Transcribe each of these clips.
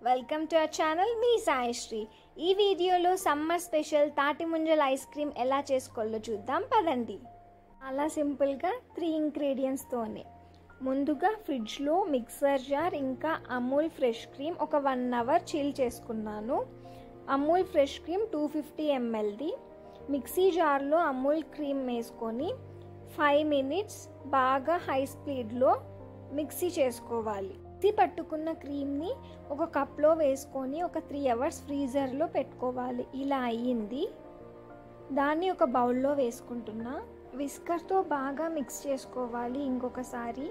welcome to our channel మీ సాయిశ్రీ ఈ వీడియోలో సమ్మర్ స్పెషల్ తాటి ముంజల ఐస్ క్రీమ్ ఎలా చేసుకోవాలో చూద్దాం పదండి చాలా సింపుల్గా త్రీ ఇంగ్రీడియంట్స్తోనే ముందుగా ఫ్రిడ్జ్లో మిక్సర్ జార్ ఇంకా అమూల్ ఫ్రెష్ క్రీమ్ ఒక వన్ అవర్ చిల్ చేసుకున్నాను Amul fresh cream two fifty ఎంఎల్ది మిక్సీ జార్లో అమూల్ క్రీమ్ వేసుకొని ఫైవ్ మినిట్స్ బాగా హై స్పీడ్లో మిక్సీ చేసుకోవాలి మిక్సీ పట్టుకున్న క్రీమ్ని ఒక కప్లో వేసుకొని ఒక త్రీ అవర్స్ ఫ్రీజర్లో పెట్టుకోవాలి ఇలా అయ్యింది దాన్ని ఒక బౌల్లో వేసుకుంటున్నా విస్కర్తో బాగా మిక్స్ చేసుకోవాలి ఇంకొకసారి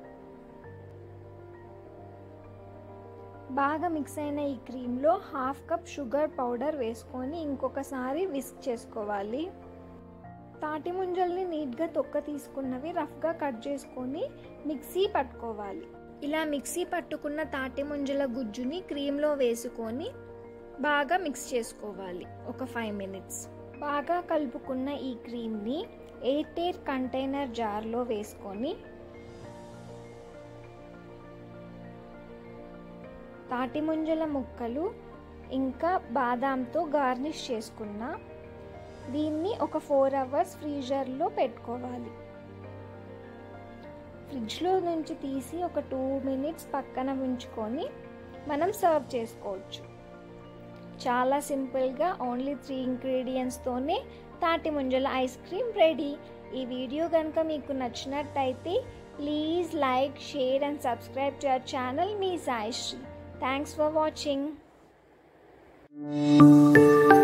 బాగా మిక్స్ అయిన ఈ క్రీమ్లో హాఫ్ కప్ షుగర్ పౌడర్ వేసుకొని ఇంకొకసారి విస్క్ చేసుకోవాలి తాటి ముంజల్ని నీట్గా తొక్క తీసుకున్నవి రఫ్గా కట్ చేసుకొని మిక్సీ పట్టుకోవాలి ఇలా మిక్సీ పట్టుకున్న తాటి ముంజల గుజ్జుని క్రీమ్లో వేసుకొని బాగా మిక్స్ చేసుకోవాలి ఒక ఫైవ్ మినిట్స్ బాగా కలుపుకున్న ఈ క్రీమ్ని ఎయిట్ ఎయిర్ కంటైనర్ జార్లో వేసుకొని తాటి ముంజల ముక్కలు ఇంకా బాదాంతో గార్నిష్ చేసుకున్న దీన్ని ఒక ఫోర్ అవర్స్ ఫ్రీజర్లో పెట్టుకోవాలి ఫ్రిడ్జ్లో నుంచి తీసి ఒక టూ మినిట్స్ పక్కన ఉంచుకొని మనం సర్వ్ చేసుకోవచ్చు చాలా సింపుల్గా ఓన్లీ త్రీ ఇంగ్రీడియంట్స్తోనే తాటి ముంజల ఐస్ క్రీమ్ రెడీ ఈ వీడియో కనుక మీకు నచ్చినట్టయితే please like share and subscribe to our channel మీ సాయిశ్రీ థ్యాంక్స్ ఫర్ వాచింగ్